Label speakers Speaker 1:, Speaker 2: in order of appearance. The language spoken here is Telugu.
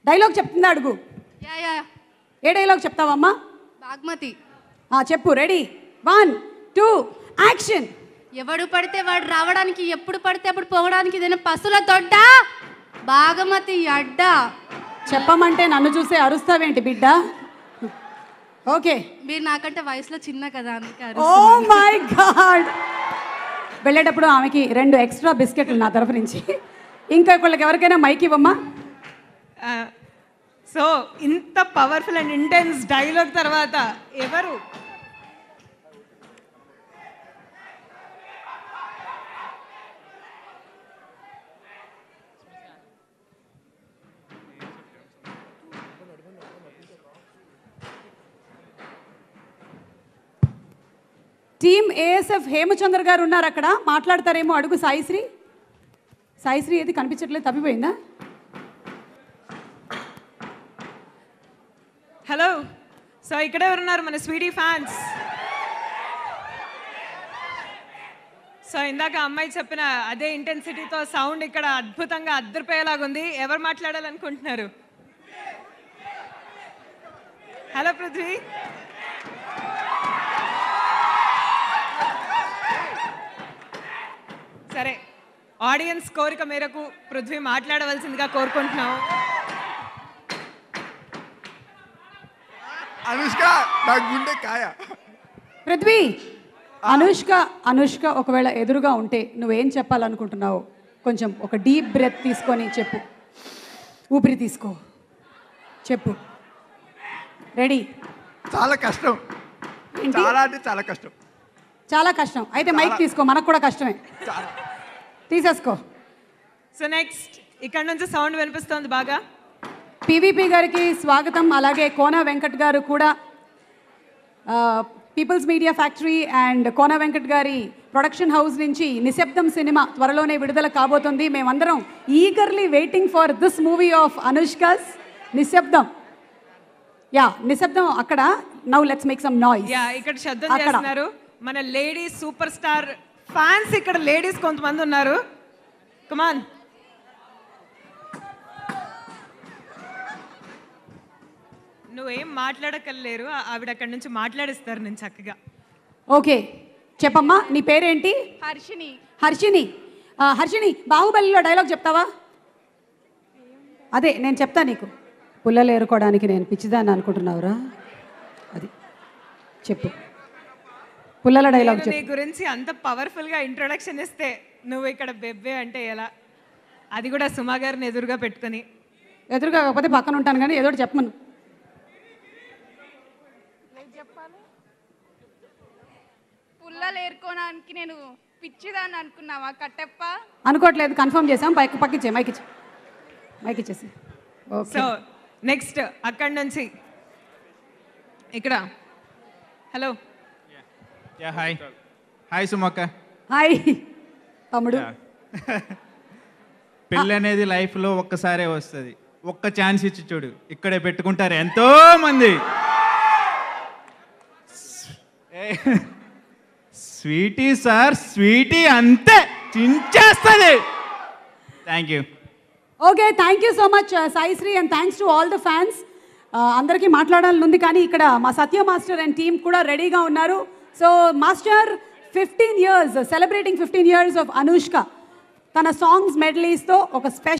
Speaker 1: డైలాగ్ చెప్తుందా అడుగు
Speaker 2: యా యా
Speaker 1: ఏ డైలాగ్ చెప్తావమ్మా
Speaker 2: బాగ్మతి
Speaker 1: ఆ, చెప్పు రెడీ వన్ టూ యాక్షన్
Speaker 2: ఎవడు పడితే వాడు రావడానికి ఎప్పుడు పడితే అప్పుడు పోవడానికి ఇదేనా పసుల దొడ్డ బాగమతి అడ్డ
Speaker 1: చెప్పమంటే నన్ను చూసే అరుస్తావేంటి బిడ్డ ఓకే
Speaker 2: మీరు నాకంటే వయసులో చిన్న కదా అందుకే
Speaker 1: ఓ
Speaker 2: అరుస్తున్నాను.
Speaker 1: మై గాడ్ వెళ్ళేటప్పుడు ఆమెకి రెండు ఎక్స్ట్రా బిస్కెట్లు నా తరఫు నుంచి ఇంకా ఒకళ్ళకి ఎవరికైనా మైక్ ఇవ్వమ్మా
Speaker 3: సో ఇంత పవర్ఫుల్ అండ్ ఇంటెన్స్ డైలాగ్ తర్వాత ఎవరు
Speaker 1: టీమ్ ఏఎస్ఎఫ్ హేమచంద్ర గారు ఉన్నారు అక్కడ మాట్లాడతారేమో అడుగు సాయిశ్రీ సాయిశ్రీ ఏది కనిపించట్లేదు తప్పిపోయిందా
Speaker 3: హలో సో ఇక్కడే ఉన్నారు మన స్వీటీ ఫ్యాన్స్ సో ఇందాక అమ్మాయి చెప్పిన అదే ఇంటెన్సిటీతో సౌండ్ ఇక్కడ అద్భుతంగా అద్దరిపోయేలాగా ఉంది ఎవరు మాట్లాడాలనుకుంటున్నారు హలో పృథ్వీ సరే ఆడియన్స్ కోరిక మేరకు పృథ్వీ మాట్లాడవలసిందిగా కోరుకుంటున్నాం
Speaker 4: అనుష్క నా గుండె కాయ
Speaker 1: పృథ్వీ అనుష్క అనుష్క ఒకవేళ ఎదురుగా ఉంటే నువ్వేం చెప్పాలనుకుంటున్నావు కొంచెం ఒక డీప్ బ్రెత్ తీసుకొని చెప్పు ఊపిరి తీసుకో చెప్పు రెడీ
Speaker 4: చాలా కష్టం
Speaker 1: ఏంటి?
Speaker 4: చాలా అంటే చాలా కష్టం
Speaker 1: చాలా కష్టం అయితే మైక్ తీసుకో మనకు కూడా కష్టమే
Speaker 4: చాలా
Speaker 1: తీసేసుకో
Speaker 3: సో నెక్స్ట్ ఇక్కడ నుంచి సౌండ్ వినిపిస్తోంది బాగా
Speaker 1: పీవీపీ గారికి స్వాగతం అలాగే కోన వెంకట్ గారు కూడా People's Media Factory and Kona Venkat గారి ప్రొడక్షన్ హౌస్ నుంచి నిశ్శబ్దం సినిమా త్వరలోనే విడుదల కాబోతుంది మేమందరం eagerly waiting for this movie of Anushka's Nishabdham yeah Nishabdham అక్కడ now let's make some noise
Speaker 3: yeah ఇక్కడ శబ్దం
Speaker 1: అక్కడ.
Speaker 3: చేస్తున్నారు మన లేడీస్ సూపర్ స్టార్ ఫ్యాన్స్ ఇక్కడ లేడీస్ కొంతమంది ఉన్నారు కమాన్ నువ్వేం మాట్లాడకలేరు ఆ- ఆవిడ అక్కడి నుంచి మాట్లాడిస్తారు నేను చక్కగా
Speaker 1: ఓకే చెప్పమ్మా నీ పేరేంటి
Speaker 2: హర్షిని
Speaker 1: హర్షిని ఆ, హర్షిని బాహుబలిలో డైలాగ్ చెప్తావా అదే నేను చెప్తా నీకు పుల్లలు ఏరుకోవడానికి నేను పిచ్చిదాన్ని అనుకుంటున్నావురా అది చెప్పు పుల్లల డైలాగ్
Speaker 3: నేను నీ
Speaker 1: చెప్పు
Speaker 3: గురించి అంత పవర్ఫుల్ గా ఇంట్రొడక్షన్ ఇస్తే నువ్వు ఇక్కడ బెబ్బే అంటే ఎలా అది కూడా సుమా గారిని ఎదురుగా పెట్టుకొని
Speaker 1: ఎదురుగా కాకపోతే పక్కన ఉంటాను కానీ ఏదో ఒకటి చెప్పమను
Speaker 2: పుల్లలు ఏరుకోవడానికి నేను పిచ్చిదాన్ని అనుకున్నావా కట్టెప్ప
Speaker 1: అనుకోవట్లేదు కన్ఫర్మ్ చేసాం పైకి పక్కిచ్చే మైక్ ఇచ్చే మైక్ ఇచ్చేసి ఓకే
Speaker 3: సో నెక్స్ట్ అక్కడి నుంచి ఇక్కడ హలో
Speaker 5: యా హాయ్ హాయ్ సుమక్క
Speaker 1: హాయ్ తమ్ముడు
Speaker 5: పెళ్ళి అనేది లైఫ్లో ఒక్కసారే వస్తుంది ఒక్క ఛాన్స్ ఇచ్చి చూడు ఇక్కడే పెట్టుకుంటారు ఎంతో మంది స్వీటీ సార్ స్వీటీ అంతే చించేస్తుంది thank you
Speaker 1: okay thank you so much Saisri and thanks to all the fans అందరికీ మాట్లాడాలని ఉంది కానీ ఇక్కడ మా సత్య మాస్టర్ అండ్ టీమ్ కూడా రెడీగా ఉన్నారు so master fifteen years celebrating fifteen years of Anushka తన సాంగ్స్ మెడలీస్తో ఒక స్పెషల్